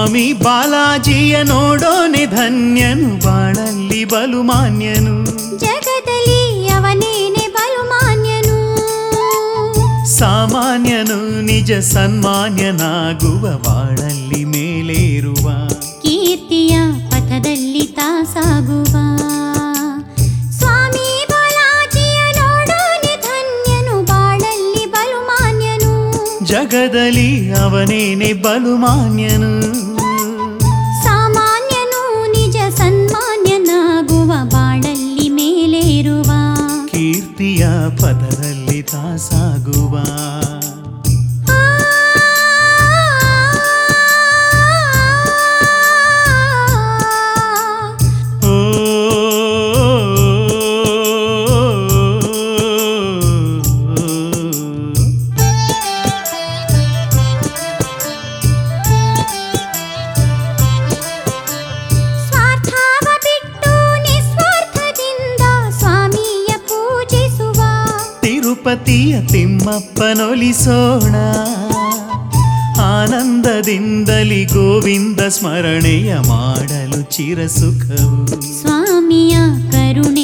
ಸ್ವಾಮಿ ಬಾಲಾಜಿಯ ನೋಡೋನೆ ಧನ್ಯನು ಬಾಳಲ್ಲಿ ಬಲು ಮಾನ್ಯನು ಜಗದಲ್ಲಿ ಅವನೇನೆ ಬಲು ಮಾನ್ಯನು ಸಾಮಾನ್ಯನು ನಿಜ ಸನ್ಮಾನ್ಯನಾಗುವ ಬಾಳಲ್ಲಿ ಮೇಲೇರುವ ಕೀರ್ತಿಯ ಪಥದಲ್ಲಿ ತಾಸಾಗುವ ಸ್ವಾಮಿ ಬಾಲಾಜಿಯ ನೋಡೋನೆ ಧನ್ಯನು ಬಾಳಲ್ಲಿ ಬಲು ಮಾನ್ಯನು ಜಗದಲ್ಲಿ ಅವನೇನೆ ಬಲು ಮಾನ್ಯನು ಸಾಮಾನ್ಯನು ನಿಜ ಸನ್ಮಾನ್ಯನಾಗುವ ಬಾಳಲ್ಲಿ ಮೇಲೇರುವ ಕೀರ್ತಿಯ ಪದದಲ್ಲಿ ತಾಸಾಗುವ ಆ ಓ ಸ್ವಾರ್ಥವ ಬಿಟ್ಟು ನಿಸ್ವಾರ್ಥದಿಂದ ಸ್ವಾಮಿಯ ಪೂಜಿಸುವ ತಿರುಪತಿಯ ತಿಮ್ಮಪ್ಪನೊಲಿಸೋಣ ಆನಂದದಿಂದಲಿ ಗೋವಿಂದ ಸ್ಮರಣೆಯ ಮಾಡಲು ಚಿರಸುಖವು ಸ್ವಾಮಿಯ ಕರುಣೆ